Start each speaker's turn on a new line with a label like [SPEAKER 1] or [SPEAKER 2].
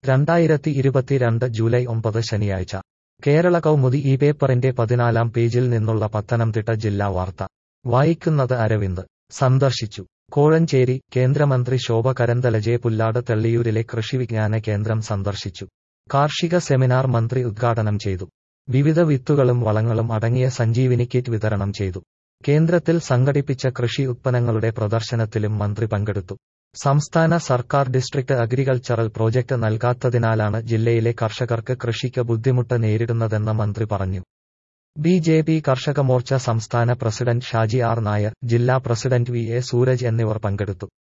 [SPEAKER 1] രണ്ടായിരത്തി ഇരുപത്തിരണ്ട് ജൂലൈ ഒമ്പത് ശനിയാഴ്ച കേരള കൗമുദി ഈ പേപ്പറിന്റെ പതിനാലാം പേജിൽ നിന്നുള്ള പത്തനംതിട്ട ജില്ലാ വാർത്ത വായിക്കുന്നത് അരവിന്ദ് സന്ദർശിച്ചു കോഴഞ്ചേരി കേന്ദ്രമന്ത്രി ശോഭ കരന്തലജെ പുല്ലാട് തെള്ളിയൂരിലെ കൃഷിവിജ്ഞാന കേന്ദ്രം സന്ദർശിച്ചു കാർഷിക സെമിനാർ മന്ത്രി ഉദ്ഘാടനം ചെയ്തു വിവിധ വിത്തുകളും വളങ്ങളും അടങ്ങിയ സഞ്ജീവിനി കിറ്റ് വിതരണം ചെയ്തു കേന്ദ്രത്തിൽ സംഘടിപ്പിച്ച കൃഷി ഉത്പന്നങ്ങളുടെ പ്രദർശനത്തിലും മന്ത്രി പങ്കെടുത്തു സംസ്ഥാന സർക്കാർ ഡിസ്ട്രിക്ട് അഗ്രികൾച്ചറൽ പ്രോജക്ട് നൽകാത്തതിനാലാണ് ജില്ലയിലെ കർഷകർക്ക് കൃഷിക്ക് ബുദ്ധിമുട്ട് നേരിടുന്നതെന്ന് മന്ത്രി പറഞ്ഞു ബി ജെ പി കർഷക മോർച്ച സംസ്ഥാന പ്രസിഡന്റ് ഷാജി ആർ നായർ ജില്ലാ പ്രസിഡന്റ് വി എ സൂരജ് എന്നിവർ പങ്കെടുത്തു